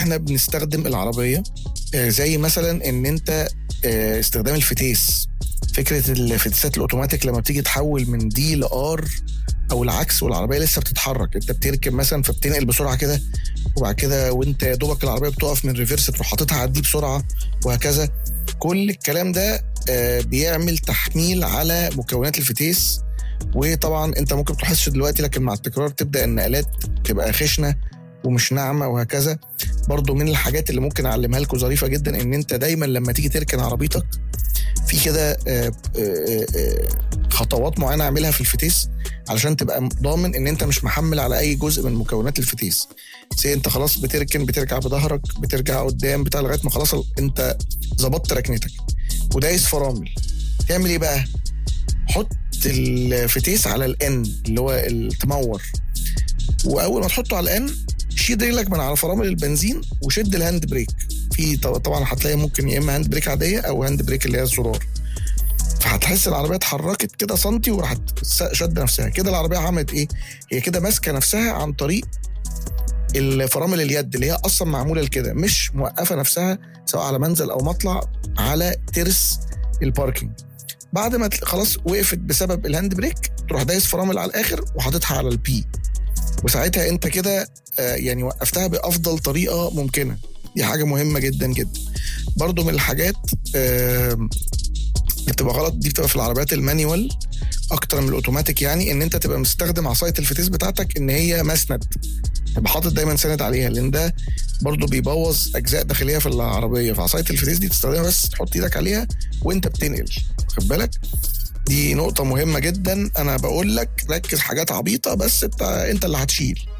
واحنا بنستخدم العربيه آه، زي مثلا ان انت آه، استخدام الفتيس فكره الفتيسات الاوتوماتيك لما بتيجي تحول من دي لار او العكس والعربيه لسه بتتحرك انت بتركب مثلا فبتنقل بسرعه كده وبعد كده وانت يا دوبك العربيه بتقف من ريفرس تروح حاططها على دي بسرعه وهكذا كل الكلام ده آه، بيعمل تحميل على مكونات الفتيس وطبعا انت ممكن تحسش دلوقتي لكن مع التكرار تبدا النقلات تبقى خشنه ومش ناعمه وهكذا برضو من الحاجات اللي ممكن اعلمها لكم ظريفه جدا ان انت دايما لما تيجي تركن عربيتك في كده آه، آه، آه، خطوات معينه اعملها في الفتيس علشان تبقى ضامن ان انت مش محمل على اي جزء من مكونات الفتيس سي انت خلاص بتركن بترجع بظهرك بترجع قدام بتاع لغايه ما خلاص انت ظبطت ركنتك ودايس فرامل تعمل ايه بقى حط الفتيس على الان اللي هو التمور واول ما تحطه على الان شيل رجلك من على فرامل البنزين وشد الهاند بريك في طب- طبعا هتلاقي ممكن يا اما هاند بريك عاديه او هاند بريك اللي هي الزرار فهتحس العربيه اتحركت كده سنتي وراحت س- شد نفسها كده العربيه عملت ايه هي كده ماسكه نفسها عن طريق الفرامل اليد اللي هي اصلا معموله لكده مش موقفه نفسها سواء على منزل او مطلع على ترس الباركينج بعد ما تل- خلاص وقفت بسبب الهاند بريك تروح دايس فرامل على الاخر وحاططها على البي وساعتها انت كده آه، يعني وقفتها بافضل طريقه ممكنه دي حاجه مهمه جدا جدا برضو من الحاجات آه، اللي بتبقى غلط دي بتبقى في العربيات المانيوال اكتر من الاوتوماتيك يعني ان انت تبقى مستخدم عصايه الفتيس بتاعتك ان هي مسند تبقى حاطط دايما سند عليها لان ده برضو بيبوظ اجزاء داخليه في العربيه فعصايه الفتيس دي تستخدمها بس تحط ايدك عليها وانت بتنقل واخد بالك دي نقطة مهمة جدا أنا بقول لك ركز حاجات عبيطة بس أنت أنت اللي هتشيل